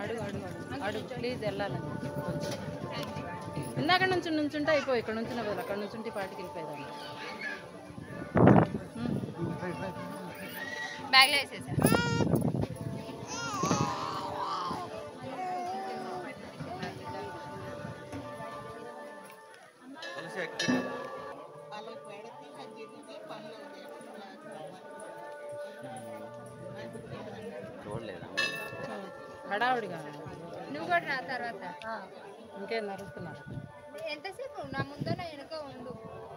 అడుగు అడుగు అడుగు అడుగు ప్లీజ్ వెళ్ళాలని కొంచెం ఇందాక నుంచి నుంచుంటే అయిపోయి ఇక్కడ నుంచి బదులు అక్కడ నుంచి ఉంటే పాటికి వెళ్ళిపోయేదాన్ని ఉమ్. బ్యాగ్లో వేసేసా చూడలేదా హడావుడిగా నువ్వు కూడా నా తర్వాత ఇంకేం నడుస్తున్నారు ఎంతసేపు నా ముందు నా వెనుక ఉండు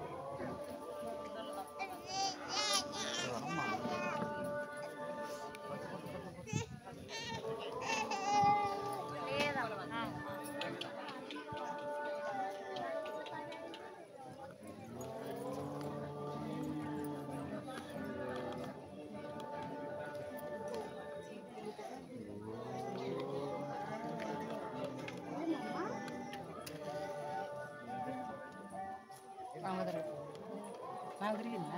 నాకు తిరిగిందా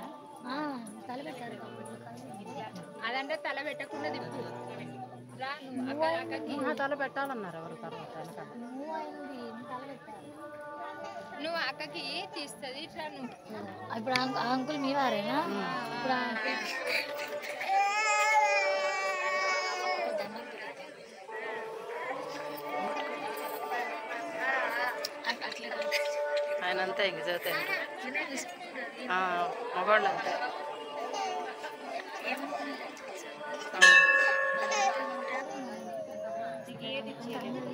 అదంటే తల పెట్టకుండా తిప్పు రా నువ్వు అక్క అక్కకి ఆ, తల పెట్టాలన్నారు ఎవరు తర్వాత వెనకాల. నువ్వు అక్కకి తీస్తుంది ఇట్లా నువ్వు ఇప్పుడు ఆ- ఆ అంకుల్ మీ వారేనా ఇప్పుడు ఆ అంకుల్ ఆయన అంతే ఇంక చదివితే మగవాళ్ళు అంతే ఆ.